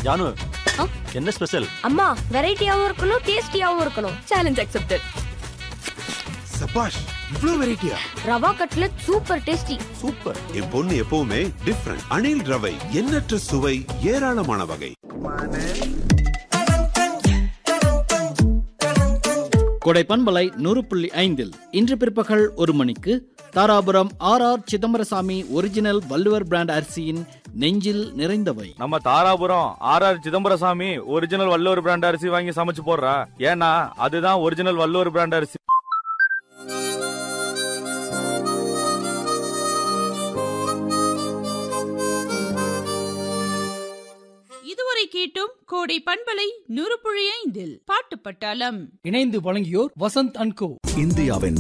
ஜானு ஆ? என்ன ஸ்பெஷல் அம்மா வெரைட்டியாவும் இருக்கணும் டேஸ்டியாவும் இருக்கணும் சேலஞ்ச் அக்செப்டட் சபாஷ் இவ்ளோ வெரைட்டியா rava cutlet super tasty super என் பொண்ணு எப்பவுமே டிஃப்ரெண்ட் அணில் ரவை எண்ணற்ற சுவை ஏராளமான வகை கொடை பண்பலை நூறு புள்ளி ஐந்தில் இன்று பிற்பகல் ஒரு மணிக்கு Dharapuram R R Chidambarasamy original Valluvar brand அரிசியின் நெஞ்சில் நிறைந்தவை நம்ம Dharapuram R R Chidambarasamy original Valluvar brand அரிசி வாங்கி சமைச்சு போடுறா ஏன்னா அதுதான் ஒரிஜினல் வள்ளுவர் பிராண்ட் அரிசி இதுவரை கேட்டும் கோடை பண்பலை நூறு புள்ளி ஐந்தில் பாட்டு பட்டாளம் இணைந்து வழங்கியோர் வசந்த் அன்கோ இந்தியாவின்